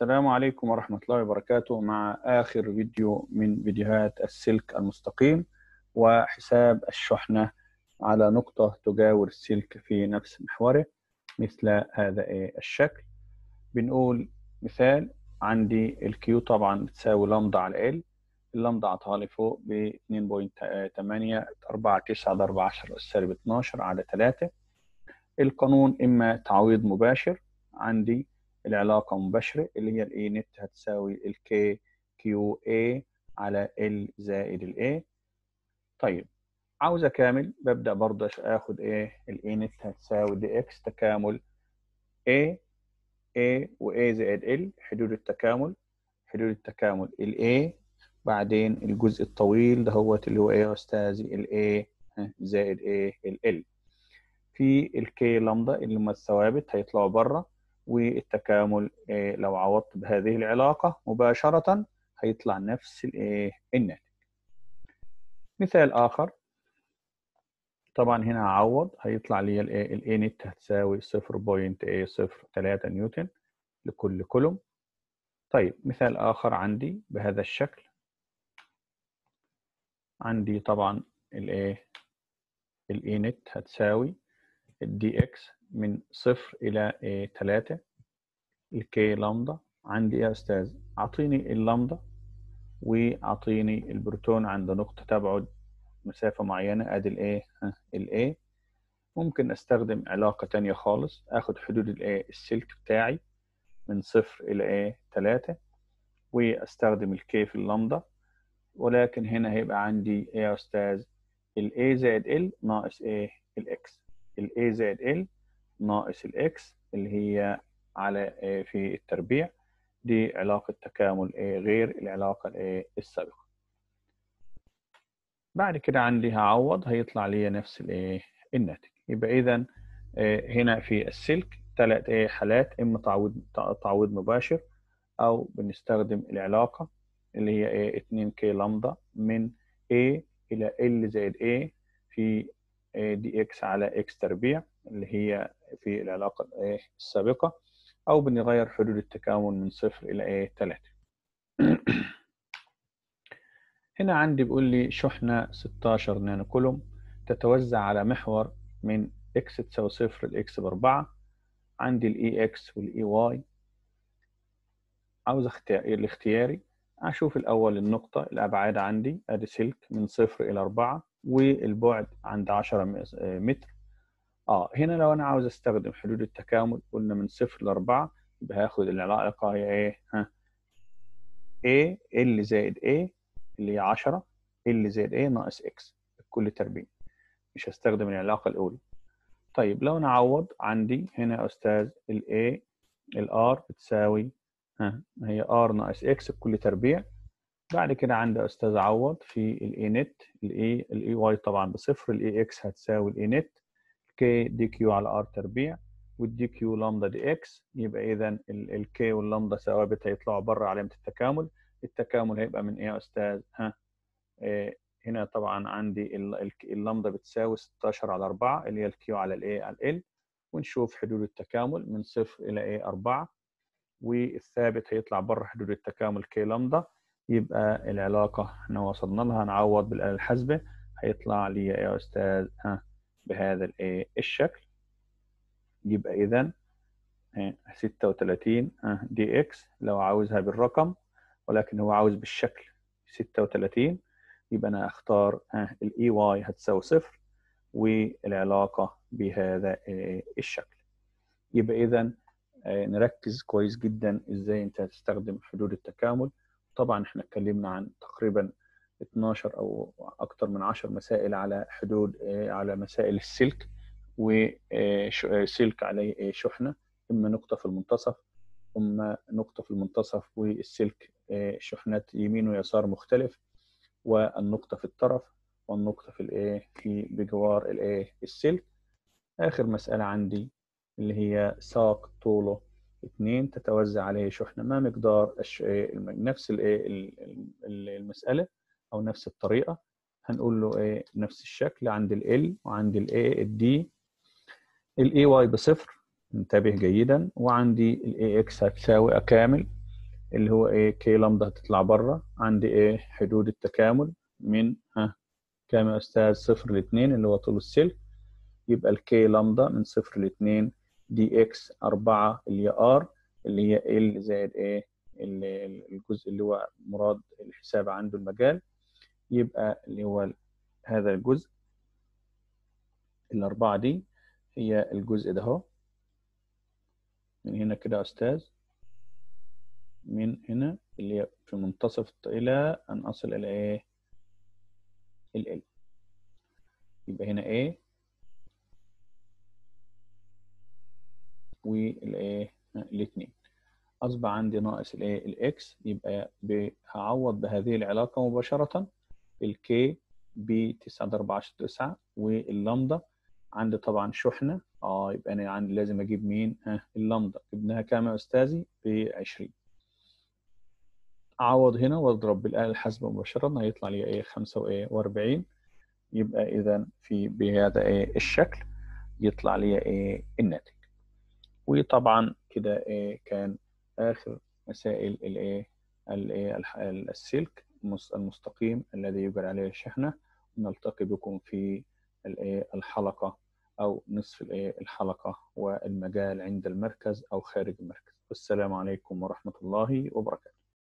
السلام عليكم ورحمة الله وبركاته مع آخر فيديو من فيديوهات السلك المستقيم وحساب الشحنة على نقطة تجاور السلك في نفس محوره مثل هذا الشكل بنقول مثال عندي الكيو طبعا بتساوي لامدا على ال اللامدا عطاها لي فوق ب 2.8 49 ضرب 10 سالب 12 على 3 القانون إما تعويض مباشر عندي العلاقة مباشرة اللي هي الاي نت هتساوي الكي كيو اي على ال زائد الاي طيب عاوز اكامل ببدأ برضه اخد ايه الاي نت هتساوي دي اكس تكامل a a و a زائد ال حدود التكامل حدود التكامل ال a بعدين الجزء الطويل ده هو اللي هو ايه يا استاذي ال a زائد ايه ال l في الكي لامدا اللي هم الثوابت هيطلعوا بره والتكامل لو عوضت بهذه العلاقة مباشرة هيطلع نفس الناتج مثال آخر طبعا هنا هعوض هيطلع لي الاي نت هتساوي 0.03 نيوتن لكل كولوم طيب مثال آخر عندي بهذا الشكل عندي طبعا الايه الاي نت هتساوي الدي اكس من صفر إلى تلاتة الكي لامدا عندي إيه يا أستاذ؟ أعطيني اللامدا وأعطيني البروتون عند نقطة تبعد مسافة معينة أدي الإيه؟ الإيه ممكن أستخدم علاقة تانية خالص آخد حدود الإيه؟ السلك بتاعي من صفر إلى إيه؟ تلاتة وأستخدم الكي في اللامدا ولكن هنا هيبقى عندي إيه يا أستاذ؟ الإيه زائد ال ناقص إيه؟ الإكس الA زائد L ناقص الإكس اللي هي على في التربيع دي علاقة تكامل غير العلاقة السابقة بعد كده عندي هعوض هيطلع لي نفس الناتج يبقى إذا هنا في السلك ثلاث حالات إما تعويض تعويض مباشر أو بنستخدم العلاقة اللي هي 2K لامدا من A إلى L زائد A في دي اكس على اكس تربيع اللي هي في العلاقة السابقة أو بنغير حدود التكامل من صفر إلى تلاتة هنا عندي بيقول لي شحنة 16 نانو كولوم تتوزع على محور من اكس تساوي صفر لاكس بأربعة عندي الاي اكس والاي واي عاوز اختيار الاختياري أشوف الأول النقطة الأبعاد عندي أدي سلك من صفر إلى أربعة والبعد عند 10 متر اه هنا لو انا عاوز استخدم حدود التكامل قلنا من صفر لأربعة يبقى هاخد العلاقة هي ايه ها A L زائد A اللي هي 10 L زائد A ناقص X الكل تربيع مش هستخدم العلاقة الأولى طيب لو أنا أعوض عندي هنا يا أستاذ ال A ال R بتساوي ها هي R ناقص X الكل تربيع بعد كده عندي استاذ عوض في الاي نت الاي الاي واي طبعا بصفر الاي اكس هتساوي الاي نت كي دي كيو على ار تربيع والدي كيو لامدا دي اكس يبقى اذا الكي واللامدا ثوابت هيطلعوا بره علامه التكامل التكامل هيبقى من ايه يا استاذ ها إيه هنا طبعا عندي اللامدا بتساوي 16 على 4 اللي هي الكيو على الاي على ال ونشوف حدود التكامل من صفر الى ايه 4 والثابت هيطلع بره حدود التكامل كي لامدا يبقى العلاقة احنا وصلنا لها نعوض بالآلة الحاسبة هيطلع لي يا أستاذ ها بهذا الايه الشكل يبقى إذا 36 دي إكس لو عاوزها بالرقم ولكن هو عاوز بالشكل 36 يبقى أنا أختار الإي واي هتساوي صفر والعلاقة بهذا الشكل يبقى إذا نركز كويس جدا إزاي أنت هتستخدم حدود التكامل طبعا احنا اتكلمنا عن تقريبا 12 او اكتر من 10 مسائل على حدود على مسائل السلك وسلك عليه شحنه اما نقطه في المنتصف اما نقطه في المنتصف والسلك شحنات يمين ويسار مختلف والنقطه في الطرف والنقطه في الايه في بجوار الايه السلك اخر مساله عندي اللي هي ساق طوله اثنين تتوزع عليه شحنة ما مقدار نفس المسألة أو نفس الطريقة هنقول له إيه نفس الشكل عند ال L وعند ال A ال D ال AY بصفر انتبه جيدا وعندي ال AX هتساوي أكامل اللي هو ايه كي لامدا هتطلع بره عندي ايه حدود التكامل من ها كام يا استاذ صفر لاتنين اللي هو طول السلك يبقى الكي لامدا من صفر لاتنين دي اكس أربعة اللي هي ار اللي هي ال زائد ايه الجزء اللي هو مراد الحساب عنده المجال يبقى اللي هو هذا الجزء الأربعة دي هي الجزء ده اهو من هنا كده يا أستاذ من هنا اللي هي في منتصف إلى أن أصل إلى إيه ال L يبقى هنا A والإيه الاتنين أصبح عندي ناقص الإيه الإكس يبقى هعوض بهذه العلاقة مباشرة الكي ب 9.4 واللامدا عندي طبعا شحنة اه يبقى أنا عندي لازم أجيب مين؟ ها اللامدا جبناها كام يا أستاذي؟ ب 20 أعوض هنا وأضرب بالآلة الحاسبة مباشرة هيطلع لي إيه 45 يبقى إذا في بهذا إيه الشكل يطلع لي إيه الناتج وطبعا كده إيه كان آخر مسائل الإيه الإيه السلك المستقيم الذي يجري عليه الشحنة نلتقي بكم في الحلقة أو نصف الحلقة والمجال عند المركز أو خارج المركز والسلام عليكم ورحمة الله وبركاته